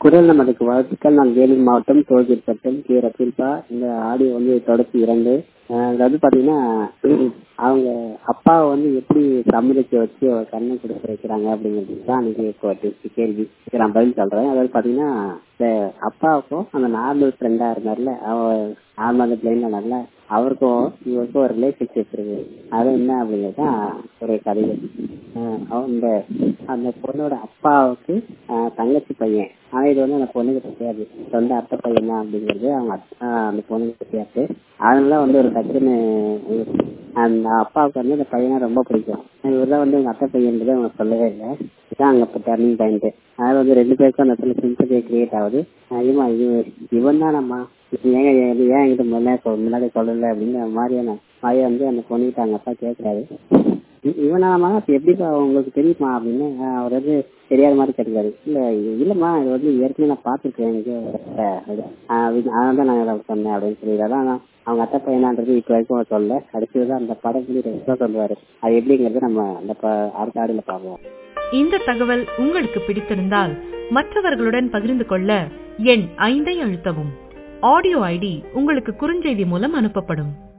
குரல் நமக்கு வாழ்த்துக்கள் நான் வேலூர் மாவட்டம் தோல்கேட் பட்டம் கே ரசூல்பா இந்த ஆடியோ வந்து தொடர்ச்சி இரண்டு அஹ் அதாவது பாத்தீங்கன்னா அவங்க அப்பாவை வந்து எப்படி சம்மதிக்க வச்சு அவர் கண்ணை கொடுக்க வைக்கிறாங்க அப்படிங்கிறது தான் அன்னைக்கு இப்போ டெஸ்ட் கேள்வி இதுக்கு நான் பதில் சொல்றேன் அதாவது பாத்தீங்கன்னா இந்த அப்பாவுக்கும் அந்த நார்மல் ஃப்ரெண்டா இருந்தார்ல அவர் நார்மல் பிளைன்ல நல்ல அவருக்கும் இவருக்கும் ஒரு ரிலேஷன்ஷிப் இருக்கு அது என்ன அப்படிங்கிறது தான் ஒரு கதைகள் அந்த அந்த பொண்ணோட அப்பாவுக்கு ஆஹ் தங்கச்சி பையன் ஆனா இது வந்து அந்த பொண்ணுக்கு தெரியாது சொந்த அத்தை பையன் தான் அப்படிங்கிறது அவங்க அத்- ஆஹ் அந்த பொண்ணுக்கு தெரியாது அதனால வந்து ஒரு டக்குன்னு அந்த அப்பாவுக்கு வந்து அந்த பையனை ரொம்ப பிடிக்கும் இவர்தான் வந்து உங்க அத்தை பையன்றது அவங்க சொல்லவே இல்லை இதான் அங்க இப்போ டர்னிங் பாயிண்ட் அதாவது வந்து ரெண்டு பேருக்கும் அந்த இடத்துல சிம்பத்தியை கிரியேட் ஆகுது ஐயமா இவன் தானம்மா ஏங்க இது ஏன் என்கிட்ட முதல்ல சொ- முன்னாடி சொல்லல அப்படிங்கிற மாதிரியான வாயை வந்து அந்த பொண்ணுகிட்ட அவங்க அப்பா கேட்கறாரு இ- இவனாமா அப்ப எப்படிப்பா உங்களுக்கு தெரியுமா அப்படின்னு ஆஹ் அவர் வந்து தெரியாத மாதிரி கேட்டுக்காரு இல்ல இது இல்லம்மா இது வந்து ஏற்கனவே நான் பாத்துருக்கேன் எனக்கு அதனால தான் நான் இதை சொன்னேன் அப்படின்னு சொல்லி அதான் நான் அவங்க அத்தை பையனான்றது இப்ப வரைக்கும் அவர் சொல்ல அடுத்ததுதான் அந்த படம் சொல்லி ரெஸ்டா சொல்லுவாரு அது எப்படிங்கிறது நம்ம அந்த ப- அடுத்த ஆடியில பார்ப்போம் இந்த தகவல் உங்களுக்கு பிடித்திருந்தால் மற்றவர்களுடன் பகிர்ந்து கொள்ள எண் ஐந்தை அழுத்தவும் ஆடியோ ஐடி உங்களுக்கு குறுஞ்செய்தி மூலம் அனுப்பப்படும்